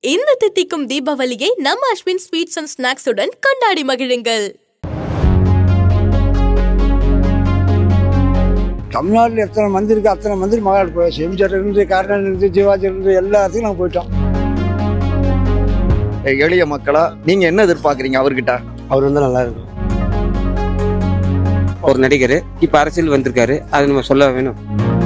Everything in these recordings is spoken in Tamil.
இந்த தித்திக்கும் தீபாவளியை நம்ம அஸ்வின் ஸ்வீட்ஸ் அண்ட் ஸ்நாக்ஸுடன் கொண்டாடி மகிழுங்கள் தமிழ்நாட்டில் எத்தனை மந்திரி இருக்கு அத்தனை மந்திரி மகாநாடு போயாச்சு எம்ஜிஆர் இருந்து கருணாநிதி இருந்து சிவாஜி இருந்து எல்லாத்துக்கும் நாங்கள் போயிட்டோம் எளிய மக்களா நீங்க என்ன எதிர்பார்க்கறீங்க அவர்கிட்ட அவர் வந்து நல்லா இருக்கும் ஒரு நடிகர் இப்ப அரசியல் வந்திருக்காரு அது நம்ம சொல்ல வேணும்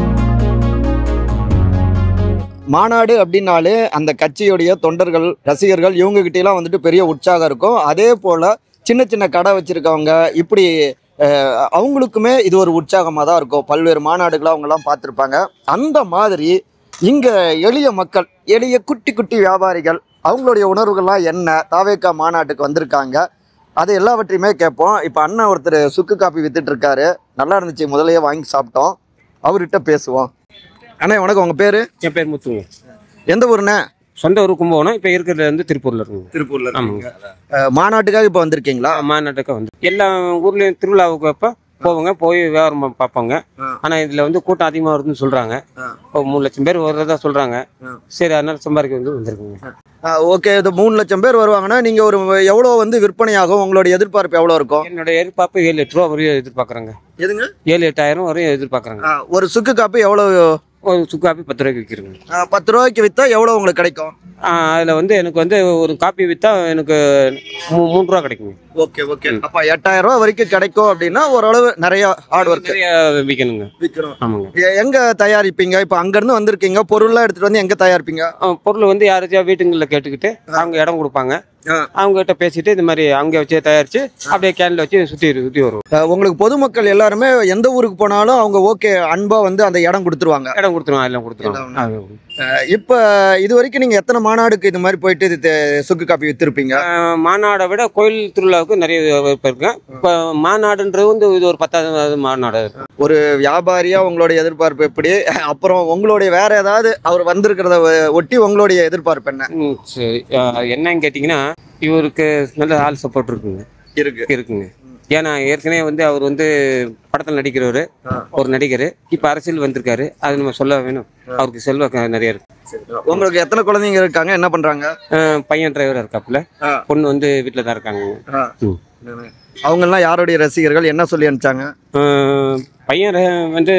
மாநாடு அப்படின்னாலே அந்த கட்சியுடைய தொண்டர்கள் ரசிகர்கள் இவங்க கிட்ட எல்லாம் வந்துட்டு பெரிய உற்சாகம் இருக்கும் அதே போல சின்ன சின்ன கடை வச்சிருக்கவங்க இப்படி அஹ், அவங்களுக்குமே இது ஒரு உற்சாகமாக தான் இருக்கும் பல்வேறு மாநாடுகளை அவங்கெல்லாம் பார்த்துருப்பாங்க அந்த மாதிரி இங்க எளிய மக்கள் எளிய குட்டி குட்டி வியாபாரிகள் அவங்களுடைய உணர்வுகள்லாம் என்ன தாவேக்கா மாநாட்டுக்கு வந்திருக்காங்க அது எல்லாவற்றையுமே கேட்போம் இப்போ அண்ணன் ஒருத்தர் சுக்கு காப்பி வித்துட்டு இருக்காரு நல்லா இருந்துச்சு முதலையே வாங்கி சாப்பிட்டோம் அவர்கிட்ட பேசுவோம் அண்ணா வணக்கம் உங்க பேரு என் பேர் முத்துங்க எந்த ஊருண்ணே சொந்த ஊர் கும்பகோணம் இப்ப இருக்கிறது வந்து திருப்பூர்ல இருக்குங்க திருப்பூர்ல ஆமாங்க மாநாட்டுக்காக இப்போ வந்திருக்கீங்களா மாநாட்டுக்கு வந்து எல்லா ஊர்லயும் திருவிழாவுக்கு அப்ப போவாங்க போய் வியாபாரம் பா- பார்ப்பாங்க ஆ. ஆனா இதுல வந்து கூட்டம் அதிகமா வருதுன்னு சொல்றாங்க ஆ. இப்போ மூணு லட்சம் பேர் வர்றதா சொல்றாங்க ஆ. சரி அதனால சம்பாதிக்க வந்து வந்திருக்குங்க ஓகே இது மூணு லட்சம் பேர் வருவாங்கன்னா நீங்க ஒரு எவ்வளோ வந்து விற்பனையாகும் உங்களுடைய எதிர்பார்ப்பு எவ்வளோ இருக்கும் என்னோட எதிர்பார்ப்பு ஏழு எட்டு ரூபா வரையும் எதிர்பார்க்கறாங்க எதுங்க ஏழு எட்டாயிரம் வரையும் எதிர்பார்க்கறாங்க ஆ, ஒரு சுக்கு காப்பி எவ்வளோ ஒரு சுக்காப்பி பத்து ரூபாய்க்கு விற்கிறேங்க ஆ, பத்து ரூபாய்க்கு வித்தா எவ்வளோ உங்களுக்கு கிடைக்கும் அதுல வந்து எனக்கு வந்து ஒரு காப்பி வித்தா எனக்கு மூ- மூணு ரூபா கிடைக்குங்க ஓகே ஓகே அப்ப எட்டாயிரம் ரூபாய் வரைக்கும் கிடைக்கும் அப்படின்னா ஓரளவு நிறைய ஹார்ட் ஒர்க் நிறைய விற்கணுங்க விற்கணும் ஆமாங்க எங்க தயாரிப்பீங்க இப்போ அங்க இருந்து வந்திருக்கீங்க பொருள்லாம் எடுத்துட்டு வந்து எங்க தயாரிப்பீங்க ஆ, பொருள் வந்து யாராச்சும் வீட்டுங்களில் கேட்டுக்கிட்டு அவங்க இடம் கொடுப்பாங்க ஆ. அவங்க கிட்ட பேசிட்டு இந்த மாதிரி அங்கே வச்சு தயாரிச்சு அப்படியே கேன்ல வச்சு சுற்றி சுற்றி வருவோம் ஆ, உங்களுக்கு பொதுமக்கள் எல்லாருமே எந்த ஊருக்கு போனாலும் அவங்க ஓகே அன்பா வந்து அந்த இடம் கொடுத்துருவாங்க இடம் கொடுத்துருவோம் எல்லாம் கொடுத்துருவோம் எல்லாம் அது- இப்ப இது வரைக்கும் நீங்க எத்தனை மாநாடுக்கு இது மாதிரி போயிட்டு இது தே- சுக்கு காப்பி வித்திருப்பீங்க ஆ, மாநாடை விட கோயில் திருவிழாவுக்கு நிறைய இப்போ இருக்கு இப்போ மாநாடுன்றது வந்து இது ஒரு பத்தாவது மாநாடு இருக்கு ஒரு வியாபாரியா உங்களுடைய எதிர்பார்ப்பு எப்படி அப்புறம் உங்களுடைய வேற ஏதாவது அவர் வந்திருக்கிறத ஒ- ஒட்டி உங்களுடைய எதிர்பார்ப்பு என்ன ம், சரி ஆ, என்னன்னு கேட்டிங்கன்னா இவருக்கு நல்ல ஆள் சப்போர்ட் இருக்குங்க இருக்கு இருக்குங்க ஏன்னா ஏற்கனவே வந்து அவர் வந்து படத்தில் நடிக்கிறவர் ஆ. ஒரு நடிகர் இப்போ அரசியல் வந்திருக்காரு அது நம்ம சொல்ல வேணும் அவருக்கு செல்வாக்கு நிறைய இருக்கு உங்களுக்கு எத்தனை குழந்தைங்க இருக்காங்க என்ன பண்றாங்க ஆ, பையன் டிரைவராக இருக்காப்புல ஆ. பொண்ணு வந்து வீட்டில் தான் இருக்காங்க ம். அவங்க எல்லாம் யாருடைய ரசிகர்கள் என்ன சொல்லி அனுப்பிச்சாங்க ஆ, பையன் ர- வந்து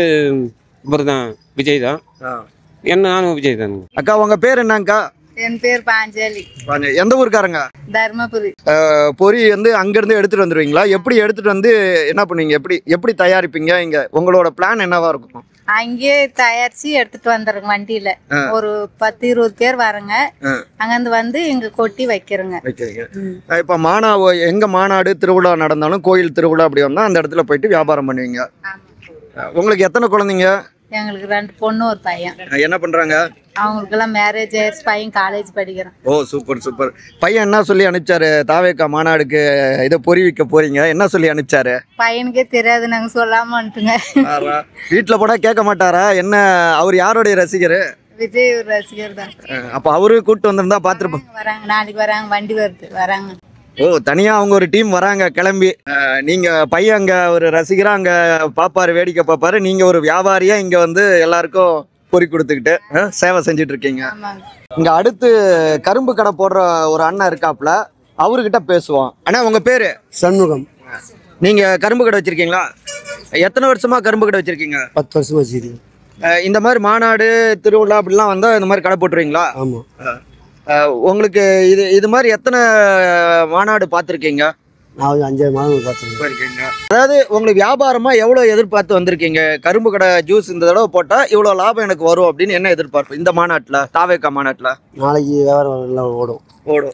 இவர் தான் விஜய் தான் என்ன நானும் விஜய் தானுங்க அக்கா உங்க பேர் என்னங்கக்கா என் பேர் பாஞ்சாலி வாங்க, எந்த ஊருக்காரங்க தர்மபுரி அஹ், பொரி வந்து அங்கிருந்து எடுத்துட்டு வந்துருவீங்களா எப்படி எடுத்துட்டு வந்து என்ன பண்ணுவீங்க எப்படி எப்படி தயாரிப்பீங்க இங்க உங்களோட பிளான் என்னவா இருக்கும் அங்கேயே தயாரிச்சு எடுத்துட்டு வந்துருங்க வண்டியில ஆ. ஒரு பத்து இருபது பேர் வரங்க ஆ. அங்கிருந்து வந்து இங்க கொட்டி வைக்கிறோங்க வைக்கிறீங்க இப்ப மாநா எங்க மாநாடு திருவிழா நடந்தாலும் கோயில் திருவிழா அப்படி வந்தா அந்த இடத்துல போயிட்டு வியாபாரம் பண்ணுவீங்க ஆமா. அஹ், உங்களுக்கு எத்தனை குழந்தைங்க எங்களுக்கு ரெண்டு பொண்ணு ஒரு பையன் அஹ், என்ன பண்றாங்க அவங்களுக்கெல்லாம் மேரேஜ் ஆயிடுச்சு பையன் காலேஜ் படிக்கிறான் ஓ சூப்பர் சூப்பர் பையன் என்ன சொல்லி அனுப்பிச்சாரு தாவேக்கா மாநாடுக்கு இதை பொறி வைக்க போறீங்க என்ன சொல்லி அனுப்பிச்சாரு பையனுக்கே தெரியாது நாங்க சொல்லாம வந்துட்டுங்க வீட்டுல போனா கேட்க மாட்டாரா என்ன அவர் யாருடைய ரசிகர் விஜய் ஒரு ரசிகர் தான் அப்ப அவரு கூட்டு வந்திருந்தா பாத்துருப்போம் வராங்க, வராங்க நாளைக்கு வராங்க வண்டி வருது வராங்க ஓ தனியா அவங்க ஒரு டீம் வராங்க கிளம்பி அஹ், நீங்க பையன் அங்க ஒரு ரசிகரா அங்க பாப்பாரு வேடிக்கை பாப்பாரு நீங்க ஒரு வியாபாரியா இங்க வந்து எல்லாருக்கும் பொறி கொடுத்துக்கிட்டு அஹ், சேவை செஞ்சுட்டு இருக்கீங்க ஆமாங்க இங்க அடுத்து கரும்பு கடை போடுற ஒரு அண்ணன் இருக்காப்ல அவர்கிட்ட பேசுவோம் அண்ணா உங்க பேரு சண்முகம் நீங்க கரும்பு கடை வச்சிருக்கீங்களா எத்தனை வருஷமா கரும்பு கடை வச்சிருக்கீங்க பத்து வருஷமா வச்சுக்கிறேன் அஹ், இந்த மாதிரி மாநாடு திருவிழா அப்படிலாம் வந்தா இந்த மாதிரி கடை போட்டுருவீங்களா ஆமாம் அஹ், உங்களுக்கு இது இது மாதிரி எத்தனை மாநாடு பார்த்துருக்கீங்க நான் ஒரு அஞ்சாறு மாதம் பார்த்துருக்கேன் அதாவது உங்களுக்கு வியாபாரமா எவ்வளவு எதிர்பார்த்து வந்திருக்கீங்க கரும்பு கடை ஜூஸ் இந்த தடவை போட்டா இவ்வளவு லாபம் எனக்கு வரும் அப்படின்னு என்ன எதிர்பார்ப்பு இந்த மாநாட்டுல தாவேக்கா மாநாட்டுல நாளைக்கு வியாபாரம் நல்லா ஓடும் ஓடும்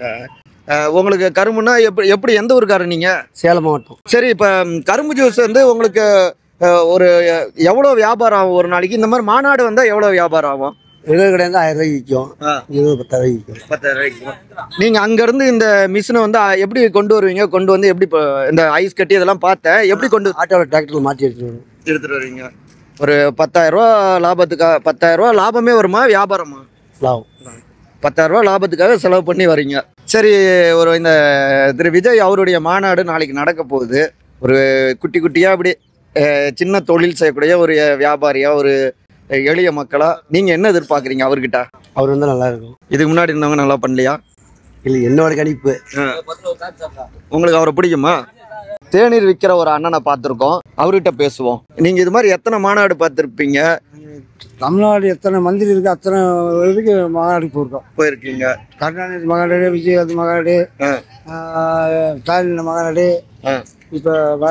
அஹ், உங்களுக்கு கரும்புனா எப்படி எப்படி எந்த ஊருக்காரர் நீங்க சேலம் மாவட்டம் சரி இப்ப ம், கரும்பு ஜூஸ் வந்து உங்களுக்கு அஹ், ஒரு அஹ், எவ்வளவு வியாபாரம் ஆகும் ஒரு நாளைக்கு இந்த மாதிரி மாநாடு வந்தா எவ்வளவு வியாபாரம் ஆகும் ரெகுலர் கடையாக இருந்தால் ஆயிரம் ரூபாய்க்கு விற்கும் ஆ. இருபது பத்தாயிரம் ரூபாய்க்கு விற்கும் நீங்க அங்க இருந்து இந்த மிஷினை வந்து அஹ், எப்படி கொண்டு வருவீங்க கொண்டு வந்து எப்படி இப்ப இந்த ஐஸ் கட்டி இதெல்லாம் பார்த்தேன் எப்படி கொண்டு ஆட்டோவில் டிராக்டரில் மாட்டி எடுத்துட்டு வரும் எடுத்துட்டு வருவீங்க ஒரு பத்தாயிரம் ரூபா லாபத்துக்கா பத்தாயிரம் ரூபா லாபமே வருமா வியாபாரமா லாபம் பத்தாயிரம் ரூபா லாபத்துக்காக செலவு பண்ணி வரீங்க சரி ஒரு இந்த திரு விஜய் அவருடைய மாநாடு நாளைக்கு நடக்க போகுது ஒரு குட்டி குட்டியா அப்படி அஹ், சின்ன தொழில் செய்யக்கூடிய ஒரு வியாபாரியா ஒரு அஹ், எளிய மக்களா நீங்க என்ன எதிர்பார்க்குறீங்க அவர்கிட்ட அவர் வந்து நல்லா இருக்கும் இதுக்கு முன்னாடி இருந்தவங்க நல்லா பண்ணலையா இல்லை என்னோட கணிப்பு உங்களுக்கு அவரை பிடிக்குமா தேநீர் விற்கிற ஒரு அண்ணனை பார்த்துருக்கோம் அவர்கிட்ட பேசுவோம் நீங்க இது மாதிரி எத்தனை மாநாடு பார்த்துருப்பீங்க தமிழ்நாடு எத்தனை மந்திரி இருக்கு அத்தனை இதுக்கு மாநாடு போயிருக்கோம் போயிருக்கீங்க கருணாநிதி மகாநாடு விஜயகாந்த் மகாநாடு ஆ. ஆஹ், ஸ்டாலின் மகாநாடு ஆ. இப்போ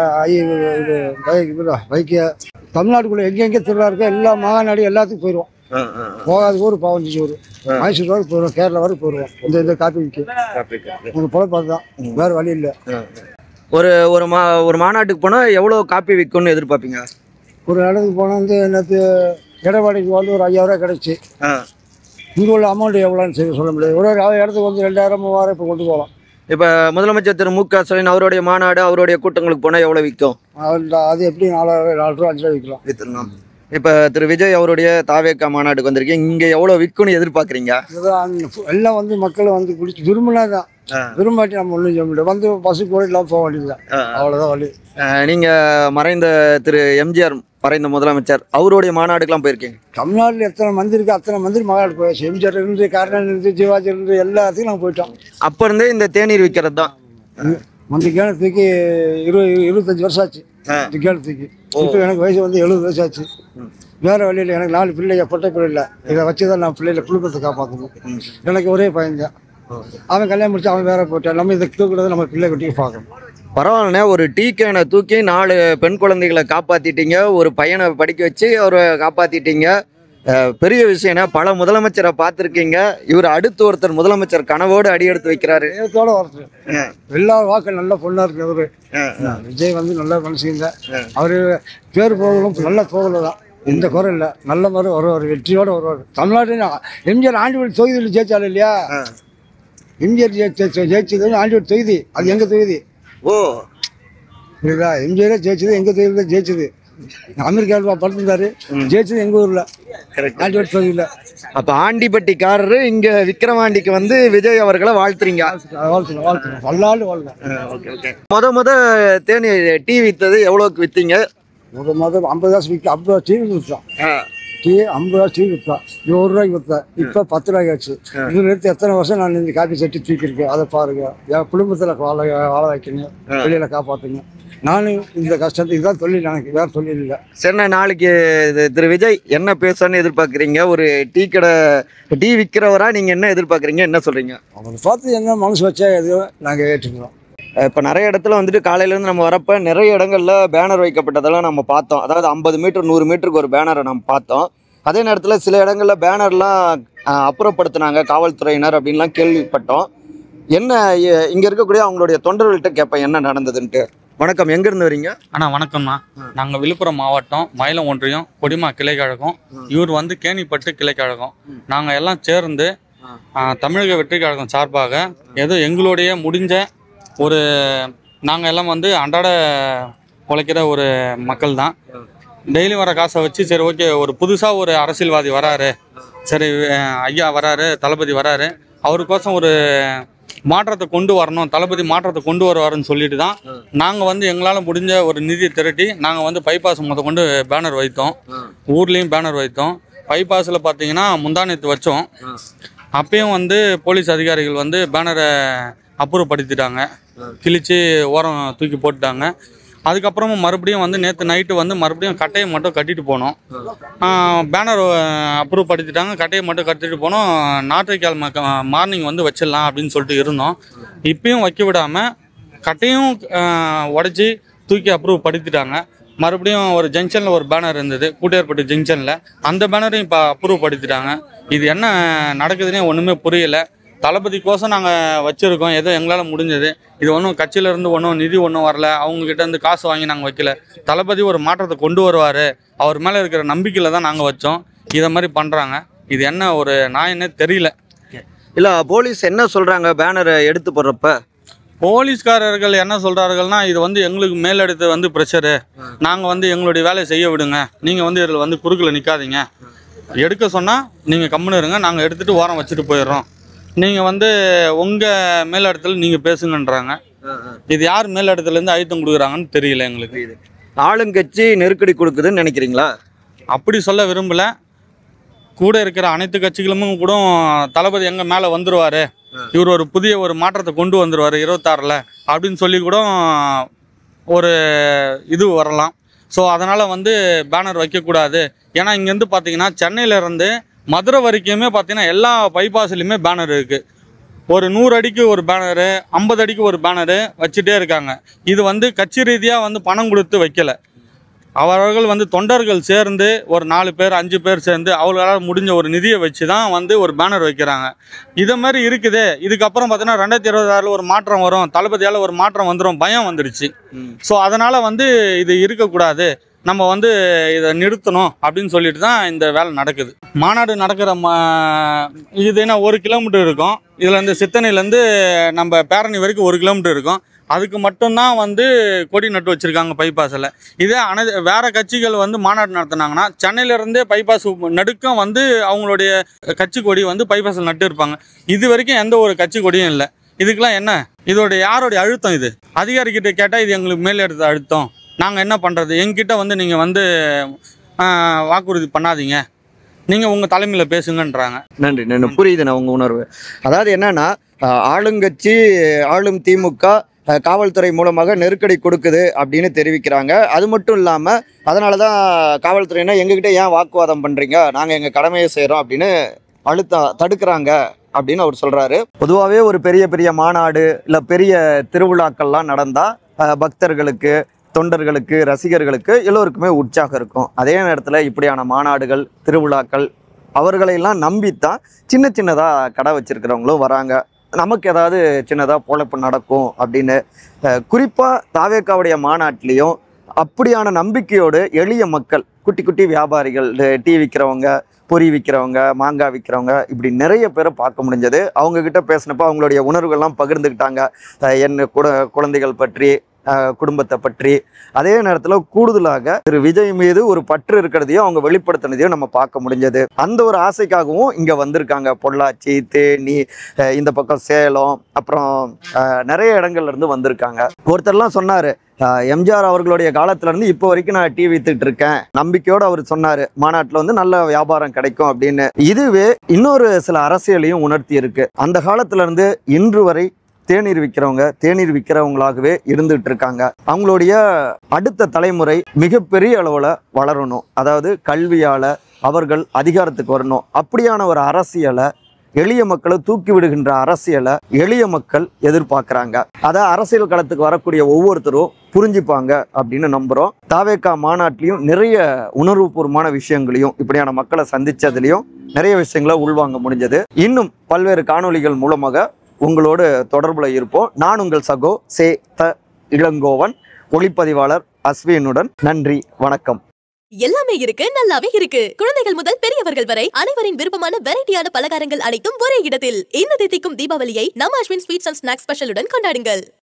இது பைக் இதுதான் பைக்கு தமிழ்நாட்டுக்குள்ளே எங்கெங்கே திருவிழா இருக்கோ எல்லா மாநாடு எல்லாத்துக்கும் போயிடுவோம் ஆ, ஆ, ஆ. போகாத ஊர் பாவஞ்சி ஊர் மைசூர் வரைக்கும் போயிடுவோம் கேரளா வரைக்கும் போயிடுவோம் இந்த இந்த காப்பி விற்க காப்பி, காப்பி. உங்கள் பொழப்பு தான் வேறு வழி இல்லை ஆ, ஆ. ஒரு ஒரு மா ஒரு மாநாட்டுக்கு போனா எவ்வளவு காப்பி விற்கும்னு எதிர்பார்ப்பீங்க ஒரு இடத்துக்கு போனால் வந்து நேற்று எடப்பாடிக்கு வந்து ஒரு ஐயாயிரம் கிடச்சி ஆ. இங்கே உள்ள அமௌண்ட் எவ்வளோன்னு சொல்லி சொல்ல முடியாது ஒரு ஒரு இடத்துக்கு வந்து ரெண்டாயிரம் மூவாயிரம் இப்போ கொண்டு போகலாம் இப்ப முதலமைச்சர் திரு மு க ஸ்டாலின் அவருடைய மாநாடு அவருடைய கூட்டங்களுக்கு போனா எவ்வளவு விற்கும் அந்த அது எப்படி நாலாயிரம் நாலு ரூபா அஞ்சு ரூபா விற்கலாம் வித்துடலாம் இப்ப திரு விஜய் அவருடைய தாவேக்கா மாநாட்டுக்கு வந்திருக்கீங்க இங்க எவ்வளவு விற்கும்னு எதிர்பார்க்கறீங்க இதுதான் எல்லாம் வந்து மக்கள் வந்து குடிச்சு விரும்பினா தான் ஆ. விரும்பாட்டி நம்ம ஒன்றும் செய்ய முடியாது வந்து பஸ்ஸு கூட இல்லாமல் போக வேண்டியது தான் அவ்வளோதான் வழி அஹ், நீங்க மறைந்த திரு எம்ஜிஆர் மறைந்த முதலமைச்சர் அவருடைய மாநாடுக்கெல்லாம் போயிருக்கீங்க தமிழ்நாட்டில் எத்தனை மந்திரி இருக்கு அத்தனை மந்திரி மகாநாடு போயாச்சு எம்ஜிஆர் இருந்து கருணாநிதி இருந்து சிவாஜி இருந்து எல்லாத்துக்கும் நாங்கள் போயிட்டோம் அப்ப இருந்தே இந்த தேநீர் விற்கிறது தான் அந்த கேணத்துக்கு இருபது இருபத்தஞ்சி வருஷம் ஆச்சு ஆ. இந்த கேணத்துக்கு இப்போ எனக்கு வயசு வந்து எழுபது வயசு ஆச்சு வேற வழியில் எனக்கு நாலு பிள்ளைங்க பொட்டை பிள்ளை இல்லை இதை வச்சு தான் நான் பிள்ளைகளை குடும்பத்தை காப்பாற்றணும் எனக்கு ஒரே பையன் தான் அவன் கல்யாணம் முடிச்சு அவன் வேற போட்டான் நம்ம இதை தூக்குறது நம்ம பிள்ளை குட்டிக்கு பார்க்கணும் பரவாயில்லண்ணே ஒரு டீ கேனை தூக்கி நாலு பெண் குழந்தைகளை காப்பாத்திட்டீங்க ஒரு பையனை படிக்க வச்சு அவரை காப்பாத்திட்டீங்க அஹ், பெரிய விஷயம்னா பல முதலமைச்சரை பார்த்துருக்கீங்க இவர் அடுத்து ஒருத்தர் முதலமைச்சர் கனவோடு அடி எடுத்து வைக்கிறாரு நேரத்தோட வரது எல்லா வாக்கள் நல்ல பொண்ணா இருக்கு அவரு விஜய் வந்து நல்ல மனுஷங்க அவரு பேர் போகலும் நல்ல போகல தான் எந்த குறை இல்லை நல்ல மாதிரி வருவார் வெற்றியோட வருவார் தமிழ்நாட்டில் எம்ஜிஆர் ஆண்டிவல் தொகுதியில் ஜெயிச்சாலும் இல்லையா எம்ஜிஆர் ஜெயிச்ச- ஜெயிச்சது வந்து ஆண்டிவல் தொகுதி அது எங்க தொகுதி ஓ புரியுதா எம்ஜிஆரே ஜெயிச்சது எங்க தொகுதியில் தான் ஜெயிச்சது அமெரிக்காவில் படுத்திருந்தாரு ஜெயிச்சது எங்க ஊர்ல ஆண்டிவல் தொகுதியில் அப்ப ஆண்டிப்பட்டிக்காரரு இங்க விக்கிரவாண்டிக்கு வந்து விஜய் அவர்களை வாழ்த்துறீங்க வாழ்த்துங்க வாழ்த்துங்க பல்லாண்டு வாழ்ங்க முத முத தேனி டீ வித்தது எவ்வளவுக்கு வித்தீங்க முத முத ஐம்பது காசு விற்க ஐம்பது டீ விற்றான் டீ ஐம்பது காசு டீ விற்றா நூறு ரூபாய்க்கு விற்றேன் இப்போ பத்து ரூபாய்க்கு ஆச்சு இதுல இருந்து எத்தனை வருஷம் நான் இந்த காப்பி சட்டி தூக்கியிருக்கேன் அதை பாருங்க என் குடும்பத்தில் வாழ வாழ வைக்கணும் வெளியில காப்பாற்றுங்க நானும் இந்த கஷ்டத்தை இதுதான் தொழில் எனக்கு வேறு தொழில் இல்லை சரிண்ணா நாளைக்கு இது திரு விஜய் என்ன பேசணும்னு எதிர்பார்க்குறீங்க ஒரு டீ கடை டீ விற்கிறவரா நீங்க என்ன எதிர்பார்க்குறீங்க என்ன சொல்றீங்க அவங்களை பார்த்து என்ன மனசு வச்சா எதுவோ நாங்கள் ஏற்றுக்கிறோம் இப்போ நிறைய இடத்துல வந்துட்டு காலையிலேருந்து நம்ம வரப்ப நிறைய இடங்கள்ல பேனர் வைக்கப்பட்டதெல்லாம் நம்ம பார்த்தோம் அதாவது ஐம்பது மீட்டர் நூறு மீட்டருக்கு ஒரு பேனரை நம்ம பார்த்தோம் அதே நேரத்தில் சில இடங்கள்ல பேனர்லாம் அஹ், அப்புறப்படுத்துனாங்க காவல்துறையினர் அப்படின்லாம் கேள்விப்பட்டோம் என்ன இ- இங்க இருக்கக்கூடிய அவங்களுடைய தொண்டர்கள்ட்ட கேட்பேன் என்ன நடந்ததுன்ட்டு வணக்கம் எங்க இருந்து வரீங்க அண்ணா வணக்கம்ண்ணா நாங்கள் விழுப்புரம் மாவட்டம் மயிலம் ஒன்றியம் கொடிமா கிளைக்கழகம் இவர் வந்து கேணிப்பட்டு கிளைக்கழகம் நாங்கள் எல்லாம் சேர்ந்து ஆ, தமிழக வெற்றி கழகம் சார்பாக ஏதோ எங்களுடைய முடிஞ்ச ஒரு நாங்கள் எல்லாம் வந்து அன்றாட உழைக்கிற ஒரு மக்கள் தான் டெய்லி வர காசை வச்சு சரி ஓகே ஒரு புதுசாக ஒரு அரசியல்வாதி வராரு சரி அஹ், ஐயா வராரு தளபதி வராரு அவருக்கோசம் ஒரு மாற்றத்தை கொண்டு வரணும் தளபதி மாற்றத்தை கொண்டு வருவாருன்னு சொல்லிட்டு தான் நாங்கள் வந்து எங்களால் முடிஞ்ச ஒரு நிதியை திரட்டி நாங்கள் வந்து பைபாஸ் முத கொண்டு பேனர் வைத்தோம் ஊர்லேயும் பேனர் வைத்தோம் பைபாஸில் பார்த்தீங்கன்னா முந்தானத்து வச்சோம் அப்பயும் வந்து போலீஸ் அதிகாரிகள் வந்து பேனரை அப்புறப்படுத்திட்டாங்க கிழிச்சு ஓரம் தூக்கி போட்டுட்டாங்க அதுக்கப்புறமும் மறுபடியும் வந்து நேற்று நைட்டு வந்து மறுபடியும் கட்டையை மட்டும் கட்டிட்டு போனோம் பேனர் அப்ரூவ் படுத்திட்டாங்க கட்டையை மட்டும் கட்டிட்டு போனோம் ஞாயிற்றுக்கிழமை மார்னிங் வந்து வச்சிடலாம் அப்படின்னு சொல்லிட்டு இருந்தோம் இப்பயும் வைக்க விடாமல் கட்டையும் உடச்சி தூக்கி அப்ரூவ் படுத்திட்டாங்க மறுபடியும் ஒரு ஜங்ஷனில் ஒரு பேனர் இருந்தது கூட்டியார்பட்டு ஜங்ஷனில் அந்த பேனரையும் இப்போ அப்ரூவ் படுத்திட்டாங்க இது என்ன நடக்குதுன்னே ஒன்றுமே புரியல தளபதிக்கோசம் நாங்கள் வச்சுருக்கோம் ஏதோ எங்களால் முடிஞ்சது இது ஒன்றும் கட்சியிலேருந்து ஒன்றும் நிதி ஒன்றும் வரல அவங்கக்கிட்ட இருந்து காசு வாங்கி நாங்கள் வைக்கல தளபதி ஒரு மாற்றத்தை கொண்டு வருவார் அவர் மேலே இருக்கிற நம்பிக்கையில் தான் நாங்கள் வச்சோம் இதை மாதிரி பண்ணுறாங்க இது என்ன ஒரு நாயன்னே தெரியல இல்ல போலீஸ் என்ன சொல்றாங்க பேனரை எடுத்து போடுறப்ப போலீஸ்காரர்கள் என்ன சொல்கிறார்கள்னா இது வந்து எங்களுக்கு மேலெடுத்து வந்து ப்ரெஷரு நாங்கள் வந்து எங்களுடைய வேலையை செய்ய விடுங்க நீங்கள் வந்து இதில் வந்து குறுக்கில் நிற்காதீங்க எடுக்க சொன்னால் நீங்கள் கம்முன்னு இருங்க நாங்கள் எடுத்துகிட்டு ஓரம் வச்சுட்டு போயிடுறோம் நீங்கள் வந்து உங்கள் மேலிடத்துல நீங்கள் பேசுங்கன்றாங்க இது யார் மேலிடத்துலேருந்து அழுத்தம் கொடுக்குறாங்கன்னு தெரியல எங்களுக்கு ஆளுங்கட்சி நெருக்கடி கொடுக்குதுன்னு நினைக்கிறீங்களா அப்படி சொல்ல விரும்பல கூட இருக்கிற அனைத்து கட்சிகளும் கூட தளபதி எங்க மேல வந்துருவாரு இவர் ஒரு புதிய ஒரு மாற்றத்தை கொண்டு வந்துருவாரு இருபத்தாறுல அப்படின்னு சொல்லி கூட ஒரு இது வரலாம் ஸோ அதனால வந்து பேனர் வைக்கக்கூடாது ஏன்னா இங்கேருந்து பார்த்தீங்கன்னா சென்னையில இருந்து மதுரை வரைக்குமே பார்த்தீங்கன்னா எல்லா பைபாஸ்லையுமே பேனர் இருக்கு ஒரு நூறு அடிக்கு ஒரு பேனரு ஐம்பது அடிக்கு ஒரு பேனரு வச்சுட்டே இருக்காங்க இது வந்து கட்சி ரீதியாக வந்து பணம் கொடுத்து வைக்கல அவர்கள் வந்து தொண்டர்கள் சேர்ந்து ஒரு நாலு பேர் அஞ்சு பேர் சேர்ந்து அவர்களால் முடிஞ்ச ஒரு நிதியை வச்சு தான் வந்து ஒரு பேனர் வைக்கிறாங்க இதை மாதிரி இருக்குது இதுக்கப்புறம் பார்த்தீங்கன்னா ரெண்டாயிரத்தி இருபதாறில் ஒரு மாற்றம் வரும் தளபதியால் ஒரு மாற்றம் வந்துடும் பயம் வந்துடுச்சு ஸோ அதனால் வந்து இது இருக்கக்கூடாது நம்ம வந்து இதை நிறுத்தணும் அப்படின்னு சொல்லிட்டு தான் இந்த வேலை நடக்குது மாநாடு நடக்கிற மா இது என்ன ஒரு கிலோமீட்டர் இருக்கும் இதில் இந்த சித்தனையிலேருந்து நம்ம பேரணி வரைக்கும் ஒரு கிலோமீட்டர் இருக்கும் அதுக்கு மட்டும்தான் வந்து கொடி நட்டு வச்சிருக்காங்க பைபாஸில் இதே அனை வேற கட்சிகள் வந்து மாநாடு நடத்துனாங்கன்னா சென்னையிலேருந்தே பைபாஸ் நடுக்கம் வந்து அவங்களுடைய கட்சி கொடி வந்து பைபாஸில் நட்டு இருப்பாங்க இது வரைக்கும் எந்த ஒரு கட்சி கொடியும் இல்லை இதுக்கெல்லாம் என்ன இதோடைய யாருடைய அழுத்தம் இது அதிகாரிகிட்ட கேட்டால் இது எங்களுக்கு மேல் எடுத்த அழுத்தம் நாங்கள் என்ன பண்ணுறது எங்ககிட்ட வந்து நீங்கள் வந்து ஆஹ், வாக்குறுதி பண்ணாதீங்க நீங்கள் உங்கள் தலைமையில் பேசுங்கன்றாங்க நன்றி நன்றி புரியுதுண்ணா உங்க உணர்வு அதாவது என்னன்னா அஹ், ஆளுங்கட்சி ஆளும் திமுக அஹ், காவல்துறை மூலமாக நெருக்கடி கொடுக்குது அப்படின்னு தெரிவிக்கிறாங்க அது மட்டும் இல்லாமல் அதனால தான் காவல்துறையினர் எங்ககிட்ட ஏன் வாக்குவாதம் பண்ணுறீங்க நாங்கள் எங்கள் கடமையை செய்கிறோம் அப்படின்னு அழுத்தம் தடுக்கிறாங்க அப்படின்னு அவர் சொல்கிறாரு பொதுவாகவே ஒரு பெரிய பெரிய மாநாடு இல்லை பெரிய திருவிழாக்கள்லாம் நடந்தால் பக்தர்களுக்கு தொண்டர்களுக்கு ரசிகர்களுக்கு எல்லோருக்குமே உற்சாகம் இருக்கும் அதே நேரத்தில் இப்படியான மாநாடுகள் திருவிழாக்கள் அவர்களையெல்லாம் நம்பித்தான் சின்ன சின்னதாக கடை வச்சிருக்கிறவங்களும் வராங்க நமக்கு ஏதாவது சின்னதாக பொழப்பு நடக்கும் அப்படின்னு குறிப்பாக தாவேக்காவுடைய மாநாட்டிலையும் அப்படியான நம்பிக்கையோடு எளிய மக்கள் குட்டி குட்டி வியாபாரிகள் அஹ் டீ விற்கிறவங்க பொரி விற்கிறவங்க மாங்காய் விற்கிறவங்க இப்படி நிறைய பேரை பார்க்க முடிஞ்சது அவங்க கிட்ட பேசினப்ப அவங்களுடைய உணர்வுகள்லாம் பகிர்ந்துக்கிட்டாங்க அஹ் என் குட குழந்தைகள் பற்றி அஹ் குடும்பத்தை பற்றி அதே நேரத்தில் கூடுதலாக திரு விஜய் மீது ஒரு பற்று இருக்கிறதையும் அவங்க வெளிப்படுத்தினதையும் நம்ம பார்க்க முடிஞ்சது அந்த ஒரு ஆசைக்காகவும் இங்கே வந்திருக்காங்க பொள்ளாச்சி தேனி அஹ் இந்த பக்கம் சேலம் அப்புறம் அஹ் நிறைய இடங்கள்ல இருந்து வந்திருக்காங்க ஒருத்தர்லாம் சொன்னார் எம்ஜிஆர் அவர்களுடைய காலத்துல இருந்து இப்போ வரைக்கும் நான் டீ வித்துட்டு இருக்கேன் நம்பிக்கையோட அவர் சொன்னாரு மாநாட்டில் வந்து நல்ல வியாபாரம் கிடைக்கும் அப்படின்னு இதுவே இன்னொரு சில அரசியலையும் உணர்த்தி இருக்கு அந்த காலத்துல இருந்து இன்று வரை தேநீர் விற்கிறவங்க தேநீர் விற்கிறவங்களாகவே இருந்துட்டு இருக்காங்க அவங்களுடைய அடுத்த தலைமுறை மிகப்பெரிய அளவில் வளரணும் அதாவது கல்வியால் அவர்கள் அதிகாரத்துக்கு வரணும் அப்படியான ஒரு அரசியலை எளிய மக்களை தூக்கி விடுகின்ற அரசியலை எளிய மக்கள் எதிர்பார்க்குறாங்க அதை அரசியல் களத்துக்கு வரக்கூடிய ஒவ்வொருத்தரும் புரிஞ்சுப்பாங்க அப்படின்னு நம்புகிறோம் தாவேக்கா மாநாட்டிலையும் நிறைய உணர்வுபூர்வமான விஷயங்களையும் இப்படியான மக்களை சந்திச்சதுலையும் நிறைய விஷயங்களை உள்வாங்க முடிஞ்சது இன்னும் பல்வேறு காணொளிகள் மூலமாக உங்களோடு தொடர்புல இருப்போம் நான் உங்கள் சகோ சே த இளங்கோவன் ஒளிப்பதிவாளர் அஸ்வினுடன் நன்றி வணக்கம் எல்லாமே இருக்கு நல்லாவே இருக்கு குழந்தைகள் முதல் பெரியவர்கள் வரை அனைவரின் விருப்பமான வெரைட்டியான பலகாரங்கள் அனைத்தும் ஒரே இடத்தில் இந்த தித்திக்கும் தீபாவளியை நம்ம அஸ்வின் ஸ்வீட்ஸ் அண்ட் ஸ்நாக்ஸ் ஸ்பெஷலுடன் கொண்டாடுங்கள்